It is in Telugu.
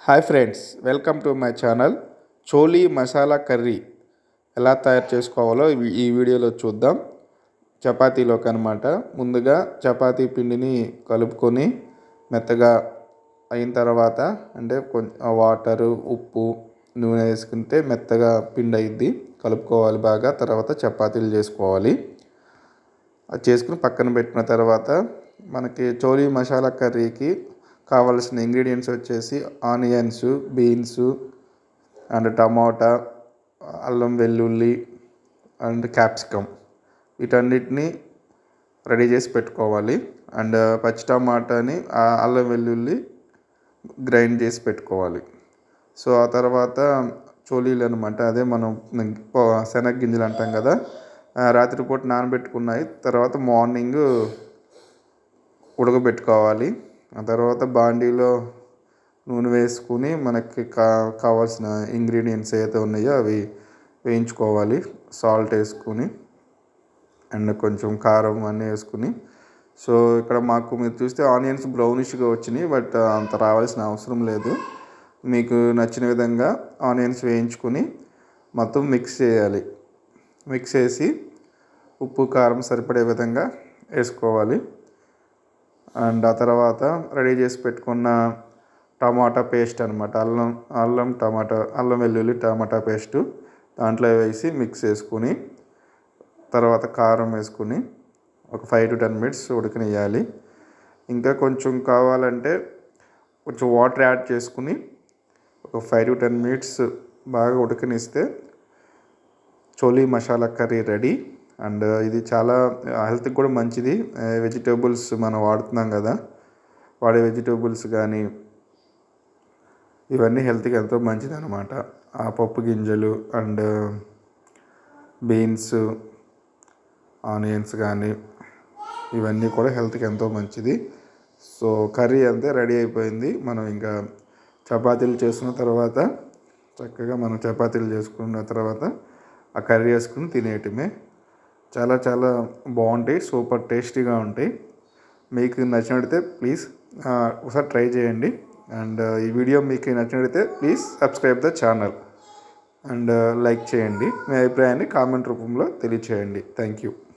hi friends welcome to my channel chole masala curry ఎలా తయారు చేసుకోవాలో ఈ- ఈ వీడియోలో చూద్దాం చపాతీలోకి అనమాట ముందుగా చపాతీ పిండిని కలుపుకొని మెత్తగా అయిన తర్వాత అంటే కొంచెం వాటరు ఉప్పు నూనె వేసుకుంటే మెత్తగా పిండి అయింది కలుపుకోవాలి బాగా తర్వాత చపాతీలు చేసుకోవాలి అది చేసుకుని పక్కన పెట్టిన తర్వాత మనకి చోలీ మసాలా కర్రీకి కావాల్సిన ఇంగ్రీడియంట్స్ వచ్చేసి ఆనియన్స్ బీన్స్ అండ్ టమాటా అల్లం వెల్లుల్లి అండ్ క్యాప్సికమ్ వీటన్నిటిని రెడీ చేసి పెట్టుకోవాలి అండ్ పచ్చి టమాటాని ఆ అల్లం వెల్లుల్లి గ్రైండ్ చేసి పెట్టుకోవాలి సో ఆ తర్వాత చోలీలు అనమాట అదే మనం ప- శనగ గింజలు అంటాం కదా ఆ, రాత్రిపూట నానబెట్టుకున్నాయి తర్వాత మార్నింగ్ ఉడకబెట్టుకోవాలి ఆ తర్వాత బాండీలో నూనె వేసుకుని మనకి కా కావాల్సిన ఇంగ్రీడియంట్స్ ఏదైతే ఉన్నాయో అవి వేయించుకోవాలి సాల్ట్ వేసుకుని అండ్ కొంచెం కారం అన్నీ వేసుకుని సో ఇక్కడ మాకు మీరు చూస్తే ఆనియన్స్ బ్రౌనిష్గా వచ్చినాయి బట్ అంత రావాల్సిన అవసరం లేదు మీకు నచ్చిన విధంగా ఆనియన్స్ వేయించుకుని మొత్తం మిక్స్ చేయాలి మిక్స్ చేసి ఉప్పు కారం సరిపడే విధంగా వేసుకోవాలి అండ్ ఆ తర్వాత రెడీ చేసి పెట్టుకున్న టమాటా పేస్ట్ అనమాట అల్లం అల్లం టమాటా అల్లం వెల్లుల్లి టమాటా పేస్టు దాంట్లో వేసి మిక్స్ చేసుకుని తర్వాత కారం వేసుకుని ఒక ఫైవ్ టు టెన్ మినిట్స్ ఉడకనియాలి ఇంకా కొంచెం కావాలంటే కొంచెం వాటర్ యాడ్ చేసుకుని ఒక ఫైవ్ టు టెన్ మినిట్స్ బాగా ఉడకనిస్తే chole masala curry ready and ఇది చాలా హెల్త్కి కూడా మంచిది వెజిటేబుల్స్ మనం వాడుతున్నాం కదా వాడే వెజిటేబుల్స్ కానీ ఇవన్నీ హెల్త్కి ఎంతో మంచిది అనమాట ఆ పప్పు గింజలు అండ్ బీన్స్ ఆనియన్స్ కానీ ఇవన్నీ కూడా హెల్త్కి ఎంతో మంచిది సో కర్రీ అంతే రెడీ అయిపోయింది మనం ఇంకా చపాతీలు చేసుకున్న తర్వాత చక్కగా మనం చపాతీలు చేసుకున్న తర్వాత ఆ కర్రీ వేసుకుని తినేయటమే చాలా చాలా బాగుంటాయి సూపర్ టేస్టీగా ఉంటాయి మీకు నచ్చినట్లయితే ప్లీజ్ ఒకసారి ట్రై చేయండి అండ్ ఈ వీడియో మీకు నచ్చినట్లయితే please subscribe the channel and like చేయండి మీ అభిప్రాయాన్ని కామెంట్ రూపంలో తెలియచేయండి థ్యాంక్ యూ